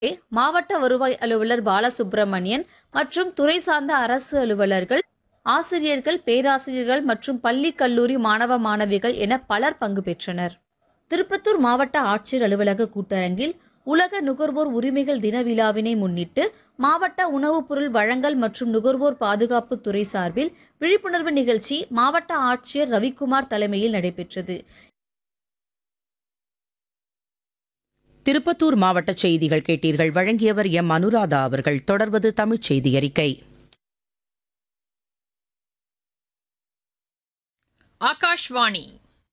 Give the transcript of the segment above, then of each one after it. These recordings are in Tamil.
மாவட்ட வருவாய் அலுவலர் பாலசுப்பிரமணியன் மற்றும் துறை சார்ந்த அரசு அலுவலர்கள் ஆசிரியர்கள் பேராசிரியர்கள் மற்றும் பள்ளி கல்லூரி மாணவ மாணவிகள் என பலர் பங்கு பெற்றனர் திருப்பத்தூர் மாவட்ட ஆட்சியர் அலுவலக கூட்டரங்கில் உலக நுகர்வோர் உரிமைகள் தின விழாவினை முன்னிட்டு மாவட்ட உணவுப் பொருள் வழங்கல் மற்றும் நுகர்வோர் பாதுகாப்பு துறை சார்பில் விழிப்புணர்வு நிகழ்ச்சி மாவட்ட ஆட்சியர் ரவிக்குமார் தலைமையில் நடைபெற்றது திருப்பத்தூர் மாவட்ட செய்திகள் கேட்டீர்கள் வழங்கியவர் எம் அனுராதா அவர்கள் தொடர்வது தமிழ்ச் செய்தி அறிக்கை ஆகாஷ்வாணி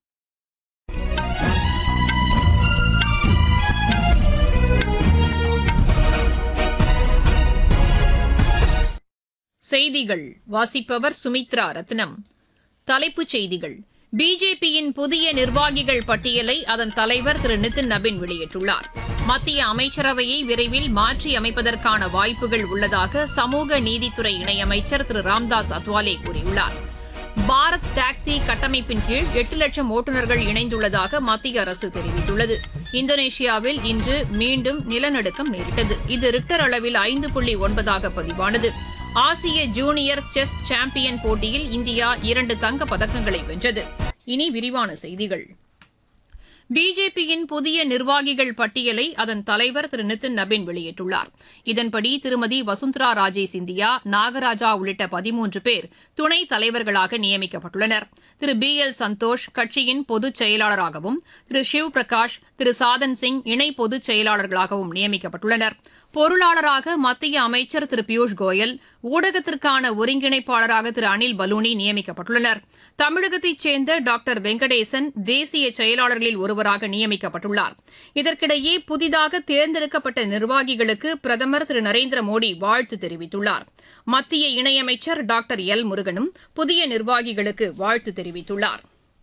செய்திகள் வாசிப்பவர் சுமித்ரா ரத்னம் தலைப்புச் செய்திகள் பிஜேபியின் புதிய நிர்வாகிகள் பட்டியலை அதன் தலைவர் திரு நிதின் நபின் வெளியிட்டுள்ளார் மத்திய அமைச்சரவையை விரைவில் மாற்றி அமைப்பதற்கான வாய்ப்புகள் உள்ளதாக சமூக நீதித்துறை இணையமைச்சர் திரு ராம்தாஸ் அத்வாலே கூறியுள்ளார் பாரத் டாக்ஸி கட்டமைப்பின் கீழ் எட்டு லட்சம் ஓட்டுநர்கள் இணைந்துள்ளதாக மத்திய அரசு தெரிவித்துள்ளது இந்தோனேஷியாவில் இன்று மீண்டும் நிலநடுக்கம் நேரிட்டது இது ரிக்டர் அளவில் ஐந்து புள்ளி ஒன்பதாக பதிவானது ஆசிய ஜூனியர் செஸ் சாம்பியன் போட்டியில் இந்தியா இரண்டு தங்கப் பதக்கங்களை வென்றது இனி விரிவான செய்திகள் பிஜேபியின் புதிய நிர்வாகிகள் பட்டியலை அதன் தலைவர் திரு நிதின் நபின் வெளியிட்டுள்ளார் இதன்படி திருமதி வசுந்தரா ராஜே சிந்தியா நாகராஜா உள்ளிட்ட பதிமூன்று பேர் துணைத் தலைவர்களாக நியமிக்கப்பட்டுள்ளனர் திரு பி எல் சந்தோஷ் கட்சியின் பொதுச் செயலாளராகவும் திரு ஷிவ் பிரகாஷ் திரு சாதன் சிங் இணை பொதுச் செயலாளர்களாகவும் நியமிக்கப்பட்டுள்ளனர் பொருளாளராக மத்திய அமைச்சர் திரு பியூஷ் கோயல் ஊடகத்திற்கான ஒருங்கிணைப்பாளராக திரு அனில் பலூனி நியமிக்கப்பட்டுள்ளனர் தமிழகத்தைச் சேர்ந்த டாக்டர் வெங்கடேசன் தேசிய செயலாளர்களில் ஒருவராக நியமிக்கப்பட்டுள்ளார் இதற்கிடையே புதிதாக தேர்ந்தெடுக்கப்பட்ட நிர்வாகிகளுக்கு பிரதமர் திரு நரேந்திர மோடி வாழ்த்து தெரிவித்துள்ளார் மத்திய இணையமைச்சர் டாக்டர் எல் முருகனும் புதிய நிர்வாகிகளுக்கு வாழ்த்து தெரிவித்துள்ளார்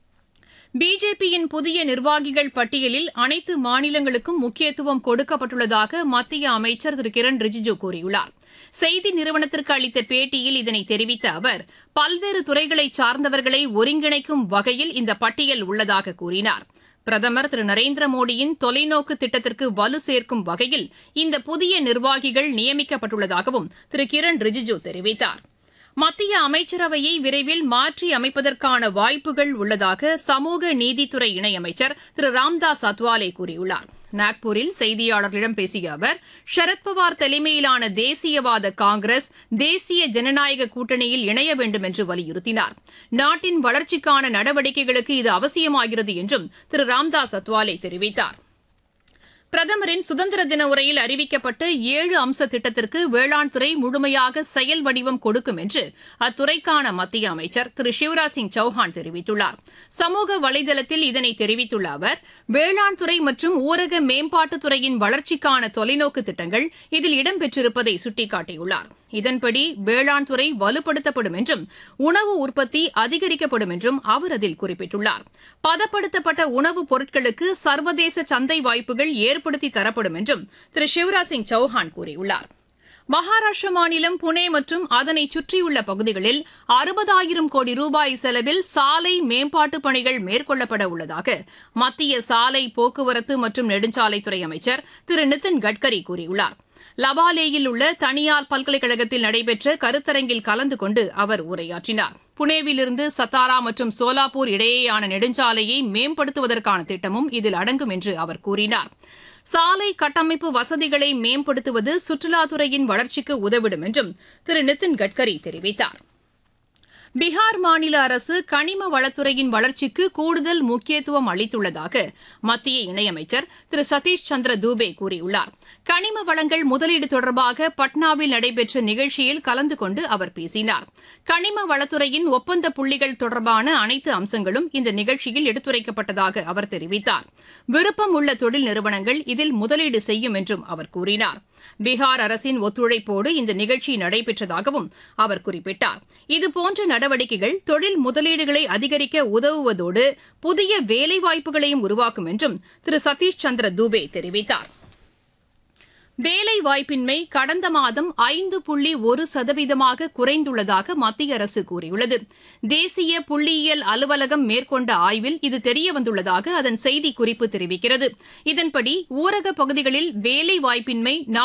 பிஜேபியின் புதிய நிர்வாகிகள் பட்டியலில் அனைத்து மாநிலங்களுக்கும் முக்கியத்துவம் கொடுக்கப்பட்டுள்ளதாக மத்திய அமைச்சர் திரு கிரண் ரிஜிஜு கூறியுள்ளார் செய்தி நிறுவனத்திற்கு அளித்த பேட்டியில் இதனை தெரிவித்த அவர் பல்வேறு துறைகளைச் சார்ந்தவர்களை ஒருங்கிணைக்கும் வகையில் இந்த பட்டியல் உள்ளதாக கூறினார் பிரதமர் திரு நரேந்திர மோடியின் தொலைநோக்கு திட்டத்திற்கு வலு சேர்க்கும் வகையில் இந்த புதிய நிர்வாகிகள் நியமிக்கப்பட்டுள்ளதாகவும் திரு கிரண் ரிஜிஜு தெரிவித்தார் மத்திய அமைச்சரவையை விரைவில் மாற்றி அமைப்பதற்கான வாய்ப்புகள் உள்ளதாக சமூக நீதித்துறை இணையமைச்சர் திரு ராம்தாஸ் அத்வாலே கூறியுள்ளார் நாக்பூரில் செய்தியாளர்களிடம் பேசிய அவர் சரத்பவார் தலைமையிலான தேசியவாத காங்கிரஸ் தேசிய ஜனநாயக கூட்டணியில் இணைய வேண்டும் என்று வலியுறுத்தினார் நாட்டின் வளர்ச்சிக்கான நடவடிக்கைகளுக்கு இது அவசியமாகிறது என்றும் திரு ராம்தாஸ் அத்வாலே தெரிவித்தார் பிரதமரின் சுதந்திர தின உரையில் அறிவிக்கப்பட்ட ஏழு அம்ச திட்டத்திற்கு வேளாண் துறை முழுமையாக செயல் வடிவம் கொடுக்கும் என்று அத்துறைக்கான மத்திய அமைச்சர் திரு சிவராஜ் சிங் சௌஹான் தெரிவித்துள்ளார் சமூக வலைதளத்தில் இதனை தெரிவித்துள்ள அவர் வேளாண் துறை மற்றும் ஊரக மேம்பாட்டுத் துறையின் வளர்ச்சிக்கான தொலைநோக்கு திட்டங்கள் இதில் இடம்பெற்றிருப்பதை சுட்டிக்காட்டியுள்ளார் இதன்படி வேளாண் துறை வலுப்படுத்தப்படும் என்றும் உணவு உற்பத்தி அதிகரிக்கப்படும் என்றும் அவர் அதில் குறிப்பிட்டுள்ளார் பதப்படுத்தப்பட்ட உணவுப் பொருட்களுக்கு சர்வதேச சந்தை வாய்ப்புகள் ஏற்படுத்தி தரப்படும் என்றும் திரு சிவராஜ் சிங் சௌஹான் கூறியுள்ளார் மகாராஷ்டிர மாநிலம் புனே மற்றும் அதனை சுற்றியுள்ள பகுதிகளில் அறுபதாயிரம் கோடி ரூபாய் செலவில் சாலை மேம்பாட்டுப் பணிகள் மேற்கொள்ளப்பட உள்ளதாக மத்திய சாலை போக்குவரத்து மற்றும் நெடுஞ்சாலைத்துறை அமைச்சர் திரு நிதின் கட்கரி கூறியுள்ளார் லவாலேயில் உள்ள தனியார் பல்கலைக்கழகத்தில் நடைபெற்ற கருத்தரங்கில் கலந்து கொண்டு அவர் உரையாற்றினார் புனேவிலிருந்து சத்தாரா மற்றும் சோலாப்பூர் இடையேயான நெடுஞ்சாலையை மேம்படுத்துவதற்கான திட்டமும் இதில் அடங்கும் என்று அவர் கூறினார் சாலை கட்டமைப்பு வசதிகளை மேம்படுத்துவது சுற்றுலாத்துறையின் வளர்ச்சிக்கு உதவிடும் என்றும் திரு நிதின் கட்கரி தெரிவித்தார் பீகார் மாநில அரசு கனிம வளத்துறையின் வளர்ச்சிக்கு கூடுதல் முக்கியத்துவம் அளித்துள்ளதாக மத்திய இணையமைச்சர் திரு சதீஷ் சந்திர தூபே கூறியுள்ளார் கனிம வளங்கள் முதலீடு தொடர்பாக பட்னாவில் நடைபெற்ற நிகழ்ச்சியில் கலந்து கொண்டு அவர் பேசினார் கனிம வளத்துறையின் ஒப்பந்த புள்ளிகள் தொடர்பான அனைத்து அம்சங்களும் இந்த நிகழ்ச்சியில் எடுத்துரைக்கப்பட்டதாக அவர் தெரிவித்தார் விருப்பம் உள்ள தொழில் நிறுவனங்கள் இதில் முதலீடு செய்யும் என்றும் அவர் கூறினார் பீகார் அரசின் ஒத்துழைப்போடு இந்த நிகழ்ச்சி நடைபெற்றதாகவும் அவர் குறிப்பிட்டார் இதுபோன்ற நடவடிக்கைகள் தொழில் முதலீடுகளை அதிகரிக்க உதவுவதோடு புதிய வேலைவாய்ப்புகளையும் உருவாக்கும் என்றும் திரு சதீஷ் சந்திர தூபே தெரிவித்தார் வேலை வாய்ப்பின்மை கடந்த மாதம் ஐந்து புள்ளி ஒரு சதவீதமாக குறைந்துள்ளதாக மத்திய அரசு கூறியுள்ளது தேசிய புள்ளியியல் அலுவலகம் மேற்கொண்ட ஆய்வில் இது தெரியவந்துள்ளதாக அதன் செய்திக்குறிப்பு தெரிவிக்கிறது இதன்படி ஊரக பகுதிகளில் வேலை வாய்ப்பின்மை